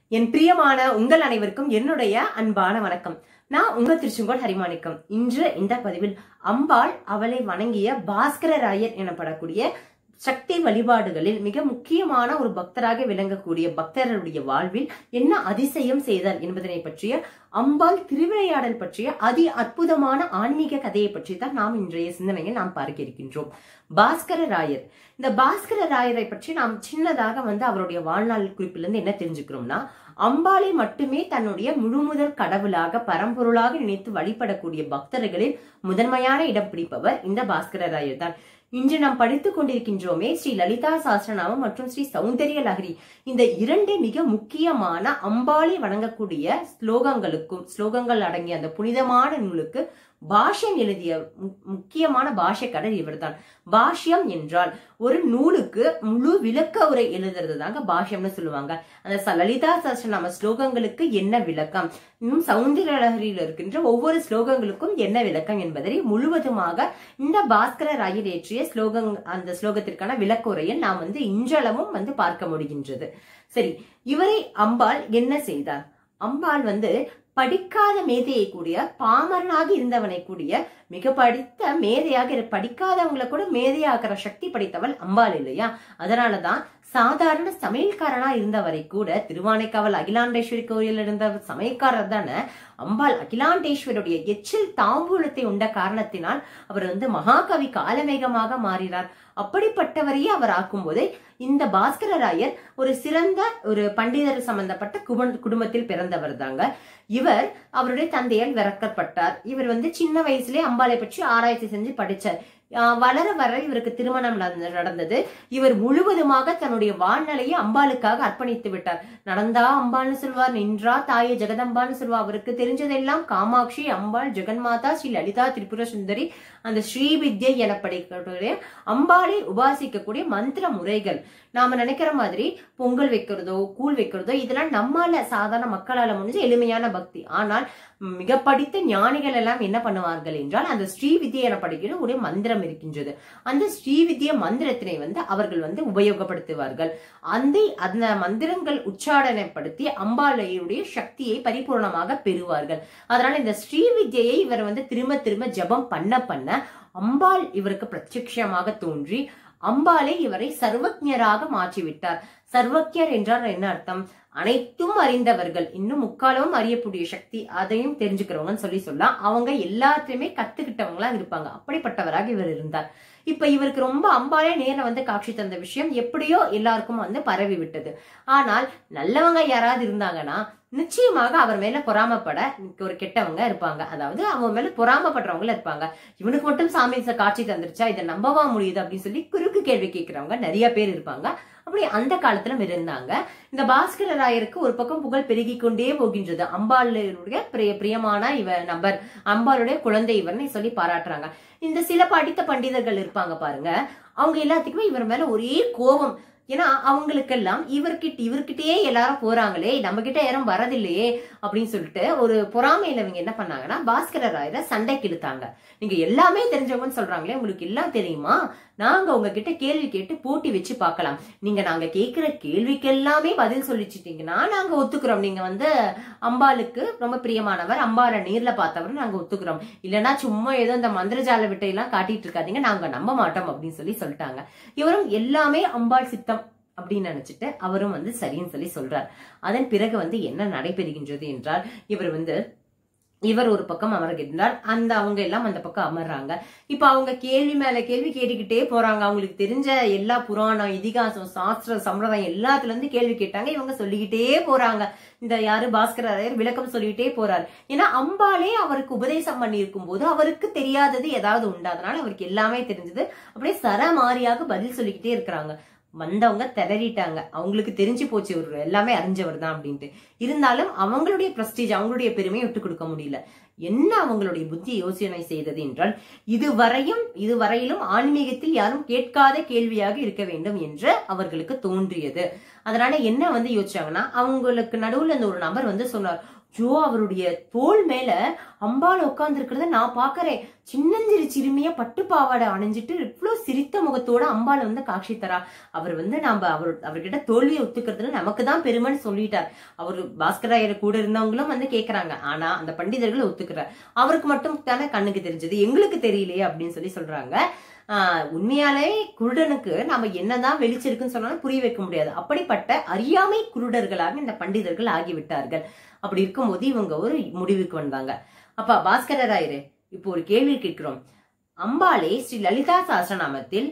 என் பிரியமான உங்கள் அனைவருக்கும் என்னுடைய அன்பான வணக்கம் நான் உங்க திருச்செங்கோல் ஹரிமாணிக்கம் இன்று இந்த பதிவில் அம்பாள் அவளை வணங்கிய பாஸ்கர ராயர் எனப்படக்கூடிய சக்தி வழிபாடுகளில் மிக முக்கியமான ஒரு பக்தராக விளங்கக்கூடிய பக்தருடைய வாழ்வில் என்ன அதிசயம் செய்தார் என்பதனை பற்றிய அம்பாள் திருவிளையாடல் பற்றிய அதி அற்புதமான ஆன்மீக கதையை பற்றி தான் நாம் இன்றைய சிந்தனையில் நாம் பார்க்க இருக்கின்றோம் பாஸ்கர ராயர் இந்த பாஸ்கர ராயரை பற்றி நாம் சின்னதாக வந்து அவருடைய வாழ்நாள் குறிப்பிலிருந்து என்ன தெரிஞ்சுக்கிறோம்னா அம்பாளை மட்டுமே தன்னுடைய முழுமுதல் கடவுளாக பரம்பொருளாக நினைத்து வழிபடக்கூடிய பக்தர்களில் முதன்மையான இடம் பிடிப்பவர் இந்த பாஸ்கர ராயர் தான் இன்று நாம் படித்துக் கொண்டிருக்கின்றோமே ஸ்ரீ லலிதா சாஸ்திரநாமம் மற்றும் ஸ்ரீ சௌந்தரிய லஹரி இந்த இரண்டு மிக முக்கியமான அம்பாளை வணங்கக்கூடிய ஸ்லோகங்களுக்கும் ஸ்லோகங்கள் அடங்கிய அந்த புனிதமான நூலுக்கு பாஷ்யம் எழுதிய மு- முக்கியமான பாஷ்யக்காரர் இவர்தான் பாஷ்யம் என்றால் ஒரு நூலுக்கு முழு விளக்க உரை எழுதுறது தாங்க பாஷ்யம்னு சொல்லுவாங்க அந்த ச- லலிதா சஹஸ்ரநாம ஸ்லோகங்களுக்கு என்ன விளக்கம் இன்னும் சௌந்தரிய லஹரியில் இருக்கின்ற ஒவ்வொரு ஸ்லோகங்களுக்கும் என்ன விளக்கம் என்பதை முழுவதுமாக இந்த பாஸ்கர ராயர் ஏற்றிய ஸ்லோகங் அந்த ஸ்லோகத்திற்கான விளக்க உரையை நாம் வந்து இன்றளவும் வந்து பார்க்க முடிகின்றது சரி இவரை அம்பாள் என்ன செய்தார் அம்பாள் வந்து படிக்காத மேதையை கூடிய பாமரனாக இருந்தவனை கூடிய மிக படித்த மேதையாக இரு- படிக்காதவங்களை கூட மேதையாக்குற சக்தி படைத்தவள் அம்பாள் இல்லையா அதனாலதான் சாதாரண சமையல்காரனா இருந்தவரை கூட திருவானைக்காவல் அகிலாண்டேஸ்வரி கோயில் இருந்த சமையல்காரர் தானே அம்பாள் அகிலாண்டேஸ்வருடைய எச்சில் தாம்பூலத்தை உண்ட காரணத்தினால் அவர் வந்து மகாகவி காலமேகமாக மாறினார் அப்படிப்பட்டவரையே அவர் ஆக்கும்போது இந்த பாஸ்கரராயர் ஒரு சிறந்த ஒரு பண்டிதர் சம்பந்தப்பட்ட குபன் குடும்பத்தில் பிறந்தவர் தாங்க இவர் அவருடைய தந்தையால் விறக்கப்பட்டார் இவர் வந்து சின்ன வயசுலயே அம்பாளை பற்றி ஆராய்ச்சி செஞ்சு படிச்சார் ஆஹ் வளர வர இவருக்கு திருமணம் நடந்த- நடந்தது இவர் முழுவதுமாக தன்னுடைய வாழ்நிலையை அம்பாளுக்காக அர்ப்பணித்து விட்டார் நடந்தா அம்பாள்னு சொல்வார் நின்றா தாயே ஜெகதம்பான்னு சொல்வா அவருக்கு தெரிஞ்சதெல்லாம் காமாட்சி அம்பாள் ஜெகன்மாதா ஸ்ரீ லலிதா திரிபுர சுந்தரி அந்த ஸ்ரீவித்யை எனப்படக்கூடிய அம்பாளை உபாசிக்கக்கூடிய மந்திர முறைகள் நாம நினைக்கிற மாதிரி பொங்கல் வைக்கிறதோ கூழ் வைக்கிறதோ இதெல்லாம் நம்மால சாதாரண மக்களால முடிஞ்ச எளிமையான பக்தி ஆனால் மிக படித்த ஞானிகள் எல்லாம் என்ன பண்ணுவார்கள் என்றால் அந்த ஸ்ரீவித்யை எனப்படுகிற ஒரு மந்திரம் இருக்கின்றது அந்த ஸ்ரீவித்ய மந்திரத்தினை வந்து அவர்கள் வந்து உபயோகப்படுத்துவார்கள் அந்த அந்த மந்திரங்கள் உச்சாடனைப்படுத்தி அம்பாளையுடைய சக்தியை பரிபூர்ணமாக பெறுவார்கள் அதனால இந்த ஸ்ரீவித்யை இவர் வந்து திரும்ப திரும்ப ஜெபம் பண்ண பண்ண அம்பாள் இவருக்கு பிரத்யட்சமாக தோன்றி அம்பாளே இவரை சர்வஜராக மாற்றிவிட்டார் சர்வஜர் என்றால் என்ன அர்த்தம் அனைத்தும் அறிந்தவர்கள் இன்னும் முக்காலமும் அறியக்கூடிய சக்தி அதையும் தெரிஞ்சுக்கிறவங்கன்னு சொல்லி சொல்லலாம் அவங்க எல்லாத்தையுமே கத்துக்கிட்டவங்களா இருப்பாங்க அப்படிப்பட்டவராக இவர் இருந்தார் இப்ப இவருக்கு ரொம்ப அம்பாலே நேர்ல வந்து காட்சி தந்த விஷயம் எப்படியோ எல்லாருக்கும் வந்து பரவி விட்டது ஆனால் நல்லவங்க யாராவது இருந்தாங்கன்னா நிச்சயமாக அவர் மேல பொறாமப்பட ஒரு கெட்டவங்க இருப்பாங்க அதாவது அவங்க மேல பொறாமப்படுறவங்க இருப்பாங்க இவனுக்கு மட்டும் சாமி ச- காட்சி தந்துருச்சா இதை நம்பவா முடியுது அப்படின்னு சொல்லி குறுக்கு கேள்வி கேட்கிறவங்க நிறைய பேர் இருப்பாங்க அப்படி அந்த காலத்துல இருந்தாங்க இந்த பாஸ்கர ராயருக்கு ஒரு பக்கம் புகழ் பெருகிக் கொண்டே போகின்றது அம்பாளுடைய பிரிய பிரியமான இவ நபர் அம்பாளுடைய குழந்தை இவர்னு சொல்லி பாராட்டுறாங்க இந்த சில படித்த பண்டிதர்கள் இருப்பாங்க பாருங்க அவங்க எல்லாத்துக்குமே இவர் மேல ஒரே கோபம் ஏன்னா அவங்களுக்கெல்லாம் இவர்கிட்ட இவர்கிட்டயே எல்லாரும் போறாங்களே நம்ம கிட்ட யாரும் வரதில்லையே அப்படின்னு சொல்லிட்டு ஒரு பொறாமையில இவங்க என்ன பண்ணாங்கன்னா பாஸ்கர ராயரை சண்டைக்கு இழுத்தாங்க நீங்க எல்லாமே தெரிஞ்சவங்கன்னு சொல்றாங்களே உங்களுக்கு எல்லாம் தெரியுமா நாங்க உங்ககிட்ட கேள்வி கேட்டு போட்டி வச்சு பார்க்கலாம் நீங்க நாங்க கேட்கிற கேள்விக்கு எல்லாமே பதில் சொல்லிச்சிட்டீங்கன்னா நாங்க ஒத்துக்கிறோம் நீங்க வந்து அம்பாளுக்கு ரொம்ப பிரியமானவர் அம்பாளை நேர்ல பார்த்தவர் நாங்க ஒத்துக்கிறோம் இல்லைன்னா சும்மா ஏதோ இந்த மந்திரஜால விட்டையெல்லாம் காட்டிட்டு இருக்காதீங்க நாங்க நம்ப மாட்டோம் அப்படின்னு சொல்லி சொல்லிட்டாங்க இவரும் எல்லாமே அம்பாள் சித்தம் அப்படின்னு நினைச்சிட்டு அவரும் வந்து சரின்னு சொல்லி சொல்றார் அதன் பிறகு வந்து என்ன நடைபெறுகின்றது என்றால் இவர் வந்து இவர் ஒரு பக்கம் அமர்கின்றார் அந்த அவங்க எல்லாம் அந்த பக்கம் அமர்றாங்க இப்ப அவங்க கேள்வி மேல கேள்வி கேட்டுக்கிட்டே போறாங்க அவங்களுக்கு தெரிஞ்ச எல்லா புராணம் இதிகாசம் சாஸ்திர சம்பிரதாயம் எல்லாத்துல இருந்து கேள்வி கேட்டாங்க இவங்க சொல்லிக்கிட்டே போறாங்க இந்த யாரு பாஸ்கரர் விளக்கம் சொல்லிக்கிட்டே போறாரு ஏன்னா அம்பாலே அவருக்கு உபதேசம் பண்ணி இருக்கும் போது அவருக்கு தெரியாதது ஏதாவது உண்டு அதனால அவருக்கு எல்லாமே தெரிஞ்சது அப்படியே சரமாரியாக பதில் சொல்லிக்கிட்டே இருக்கிறாங்க வந்தவங்க திணறிட்டாங்க அவங்களுக்கு தெரிஞ்சு போச்சு இவர் எல்லாமே அறிஞ்சவர் தான் அப்படின்ட்டு இருந்தாலும் அவங்களுடைய பிரஸ்டீஜ் அவங்களுடைய பெருமையை விட்டு கொடுக்க முடியல என்ன அவங்களுடைய புத்தி யோசனை செய்தது என்றால் இதுவரையும் இதுவரையிலும் ஆன்மீகத்தில் யாரும் கேட்காத கேள்வியாக இருக்க வேண்டும் என்று அவர்களுக்கு தோன்றியது அதனால என்ன வந்து யோசிச்சாங்கன்னா அவங்களுக்கு நடுவுல இந்த ஒரு நபர் வந்து சொன்னார் ஜோ அவருடைய தோல் மேல அம்பாள் உட்கார்ந்து இருக்கிறத நான் பாக்குறேன் சின்னஞ்சிறு சிறுமியா பட்டு பாவாடை அணிஞ்சிட்டு இவ்வளவு சிரித்த முகத்தோட அம்பாள் வந்து காட்சி தரா அவர் வந்து நாம அவர் அவர்கிட்ட தோல்வியை ஒத்துக்கிறதுல நமக்கு தான் பெருமைன்னு சொல்லிட்டார் அவர் பாஸ்கராயர் கூட இருந்தவங்களும் வந்து கேக்குறாங்க ஆனா அந்த பண்டிதர்கள் ஒத்துக்கிறார் அவருக்கு மட்டும் தானே கண்ணுக்கு தெரிஞ்சது எங்களுக்கு தெரியலையே அப்படின்னு சொல்லி சொல்றாங்க ஆஹ் உண்மையாலே குருடனுக்கு நாம என்னதான் வெளிச்சிருக்குன்னு சொன்னாலும் புரிய வைக்க முடியாது அப்படிப்பட்ட அறியாமை குருடர்களாக இந்த பண்டிதர்கள் ஆகிவிட்டார்கள் அப்படி இருக்கும்போது இவங்க ஒரு முடிவுக்கு வந்தாங்க அப்பா பாஸ்கரராயரு இப்போ ஒரு கேள்வி கேட்கிறோம் அம்பாளே ஸ்ரீ லலிதா சாஸ்திரநாமத்தில்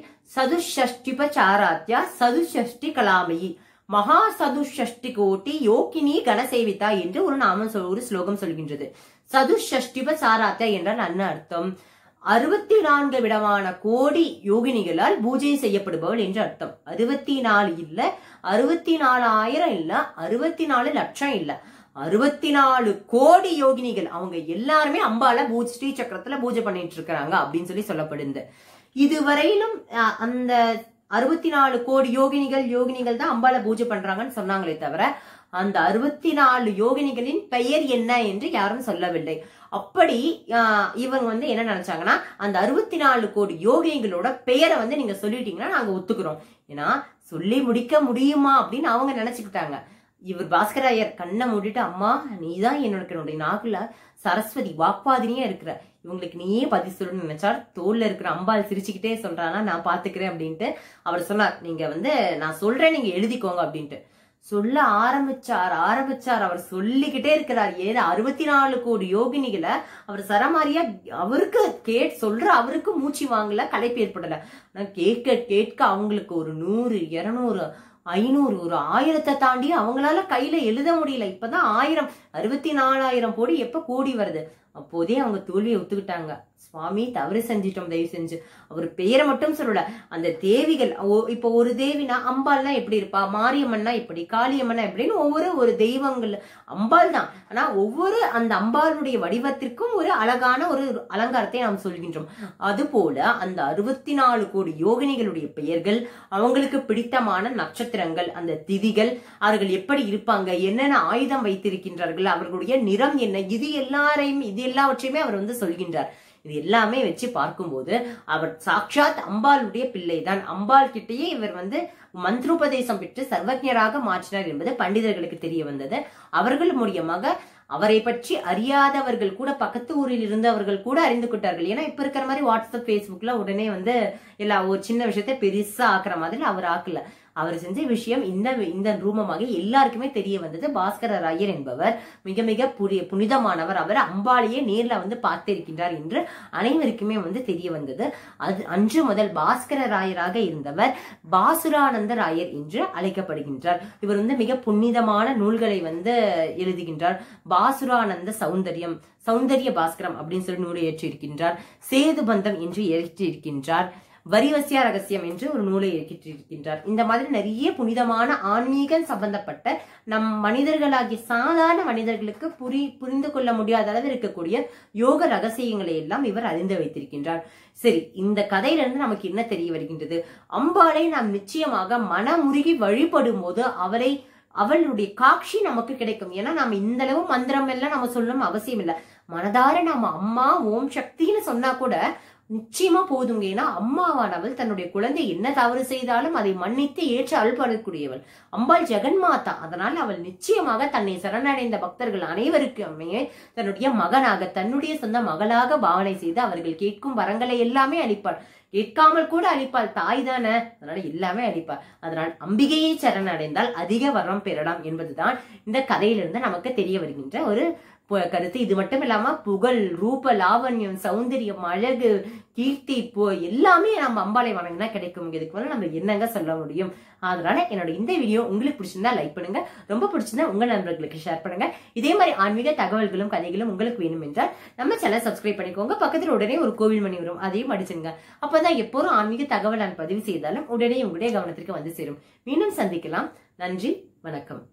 சதுஷஷ்டிபச்சாராத்யா சதுஷஷ்டி கலாமயி மகா சதுஷஷ்டி கோட்டி யோகினி கணசேவிதா என்று ஒரு நாமம் சொல் ஒரு ஸ்லோகம் சொல்கின்றது சதுஷஷ்டிப சாராத்யா என்றால் என்ன அர்த்தம் அறுபத்தி நான்கு விதமான கோடி யோகினிகளால் பூஜை செய்யப்படுபவள் என்று அர்த்தம் அறுபத்தி நாலு இல்ல அறுபத்தி நாலாயிரம் இல்ல அறுபத்தி நாலு லட்சம் இல்ல அறுபத்தி நாலு கோடி யோகினிகள் அவங்க எல்லாருமே அம்பால பூஜை ஸ்ரீ சக்கரத்துல பூஜை பண்ணிட்டு இருக்கிறாங்க அப்படின்னு சொல்லி சொல்லப்படுது இதுவரையிலும் அஹ், அந்த அறுபத்தி நாலு கோடி யோகினிகள் யோகினிகள் தான் அம்பால பூஜை பண்றாங்கன்னு சொன்னாங்களே தவிர அந்த அறுபத்தி நாலு யோகினிகளின் பெயர் என்ன என்று யாரும் சொல்லவில்லை அப்படி ஆஹ், இவங்க வந்து என்ன நினைச்சாங்கன்னா அந்த அறுபத்தி நாலு கோடி யோகினிகளோட பெயரை வந்து நீங்க சொல்லிட்டீங்கன்னா நாங்க ஒத்துக்கிறோம் ஏன்னா சொல்லி முடிக்க முடியுமா அப்படின்னு அவங்க நினைச்சுக்கிட்டாங்க இவர் பாஸ்கராயர் கண்ணை மூடிட்டு அம்மா நீதான் என்னோட என்னுடைய நாக்குல சரஸ்வதி வாக்பாதினியா இருக்கிற இவங்களுக்கு நீயே பதில் சொல்லணும்னு நினைச்சார் தோல்ல இருக்கிற அம்பாள் சிரிச்சுக்கிட்டே சொல்றானா நான் பாத்துக்கிறேன் அப்படின்ட்டு அவர் சொன்னார் நீங்க வந்து நான் சொல்றேன் நீங்க எழுதிக்கோங்க அப்படின்ட்டு சொல்ல ஆரம்பிச்சார் ஆரம்பிச்சார் அவர் சொல்லிக்கிட்டே இருக்கிறார் ஏது அறுபத்தி நாலு கோடி யோகினிகளை அவர் சரமாரியா அவருக்கு கேட் சொல்ற அவருக்கு மூச்சு வாங்கல களைப்பு ஏற்படல ஆனா கேட்க கேட்க அவங்களுக்கு ஒரு நூறு இருநூறு ஐநூறு ஒரு ஆயிரத்தை தாண்டி அவங்களால கையில எழுத முடியல இப்பதான் ஆயிரம் அறுபத்தி நாலாயிரம் கோடி எப்ப கோடி வருது அப்போதே அவங்க தோல்வியை ஒத்துக்கிட்டாங்க சுவாமி தவறு செஞ்சிட்டோம் தயவு செஞ்சு அவர் பெயரை மட்டும் சொல்லல அந்த தேவிகள் ஓ- இப்போ ஒரு தேவினா அம்பாள்னா எப்படி இருப்பா மாரியம்மன்னா எப்படி காளியம்மன்னா எப்படின்னு ஒவ்வொரு ஒரு தெய்வங்கள் அம்பாள் தான் ஆனா ஒவ்வொரு அந்த அம்பாளுடைய வடிவத்திற்கும் ஒரு அழகான ஒரு அலங்காரத்தை நாம் சொல்கின்றோம் அதுபோல அந்த அறுபத்தி நாலு கோடி யோகினிகளுடைய பெயர்கள் அவங்களுக்கு பிடித்தமான நட்சத்திரங்கள் அந்த திதிகள் அவர்கள் எப்படி இருப்பாங்க என்னென்ன ஆயுதம் வைத்திருக்கின்றார்கள் அவர்களுடைய நிறம் என்ன இது எல்லாரையும் இது எல்லாவற்றையுமே அவர் வந்து சொல்கின்றார் இது எல்லாமே வச்சு பார்க்கும்போது அவர் சாக்ஷாத் அம்பாளுடைய பிள்ளைதான் அம்பாள் கிட்டேயே இவர் வந்து மந்திரோபதேசம் பெற்று சர்வஜராக மாற்றினார் என்பது பண்டிதர்களுக்கு தெரிய வந்தது அவர்கள் மூலியமாக அவரை பற்றி அறியாதவர்கள் கூட பக்கத்து ஊரில் இருந்தவர்கள் கூட அறிந்து கொண்டார்கள் ஏன்னா இப்ப இருக்கிற மாதிரி வாட்ஸ்அப் ஃபேஸ்புக்ல உடனே வந்து எல்லா ஒரு சின்ன விஷயத்தை பெருசா ஆக்குற மாதிரி அவர் ஆக்கல அவர் செஞ்ச விஷயம் இந்த இந்த ரூபமாக எல்லாருக்குமே தெரிய வந்தது பாஸ்கர ராயர் என்பவர் மிக மிக புரிய புனிதமானவர் அவர் அம்பாளையே நேர்ல வந்து பார்த்திருக்கின்றார் என்று அனைவருக்குமே வந்து தெரிய வந்தது அது அன்று முதல் பாஸ்கர ராயராக இருந்தவர் பாசுரானந்த ராயர் என்று அழைக்கப்படுகின்றார் இவர் வந்து மிக புனிதமான நூல்களை வந்து எழுதுகின்றார் பாசுரானந்த சௌந்தரியம் சௌந்தரிய பாஸ்கரம் அப்படின்னு சொல்லி நூலை ஏற்றிருக்கின்றார் சேதுபந்தம் என்று ஏற்றிருக்கின்றார் வரிவசியா ரகசியம் என்று ஒரு நூலை இருக்கின்றார் இந்த மாதிரி நிறைய புனிதமான ஆன்மீகம் சம்பந்தப்பட்ட நம் மனிதர்களாகிய சாதாரண மனிதர்களுக்கு புரி புரிந்து கொள்ள முடியாத அளவு இருக்கக்கூடிய யோக ரகசியங்களை எல்லாம் இவர் அறிந்து வைத்திருக்கின்றார் சரி இந்த கதையிலிருந்து நமக்கு என்ன தெரிய வருகின்றது அம்பாளை நாம் நிச்சயமாக மனமுருகி வழிபடும் போது அவரை அவளுடைய காட்சி நமக்கு கிடைக்கும் ஏன்னா நாம இந்த அளவு மந்திரம் எல்லாம் நம்ம சொல்லணும் அவசியம் இல்லை மனதார நாம அம்மா ஓம் சக்தின்னு சொன்னா கூட நிச்சயமா போதுங்க ஏன்னா அம்மாவானவள் தன்னுடைய குழந்தை என்ன தவறு செய்தாலும் அதை மன்னித்து ஏற்று அல்படக்கூடியவள் அம்பாள் ஜெகன்மாதா அதனால் அவள் நிச்சயமாக தன்னை சரணடைந்த பக்தர்கள் அனைவருக்குமே தன்னுடைய மகனாக தன்னுடைய சொந்த மகளாக பாவனை செய்து அவர்கள் கேட்கும் வரங்களை எல்லாமே அளிப்பாள் கேட்காமல் கூட அளிப்பாள் தாய் தானே அதனால எல்லாமே அளிப்பாள் அதனால் அம்பிகையை சரணடைந்தால் அதிக வரம் பெறலாம் என்பதுதான் இந்த கதையிலிருந்து நமக்கு தெரிய வருகின்ற ஒரு பு- கருத்து இது மட்டும் இல்லாம புகழ் ரூப லாவண்யம் சௌந்தரியம் அழகு கீர்த்தி இப்போ எல்லாமே நம்ம அம்பாளை வணங்கினா கிடைக்கும் இதுக்கு மேல நம்ம என்னங்க சொல்ல முடியும் அதனால என்னோட இந்த வீடியோ உங்களுக்கு பிடிச்சிருந்தா லைக் பண்ணுங்க ரொம்ப பிடிச்சிருந்தா உங்க நண்பர்களுக்கு ஷேர் பண்ணுங்க இதே மாதிரி ஆன்மீக தகவல்களும் கதைகளும் உங்களுக்கு வேணும் என்றால் நம்ம சேனல் சப்ஸ்கிரைப் பண்ணிக்கோங்க பக்கத்துல உடனே ஒரு கோவில் மணி வரும் அதையும் அடிச்சுங்க அப்பதான் எப்போதும் ஆன்மீக தகவல் நான் பதிவு செய்தாலும் உடனே உங்களுடைய கவனத்திற்கு வந்து சேரும் மீண்டும் சந்திக்கலாம் நன்றி வணக்கம்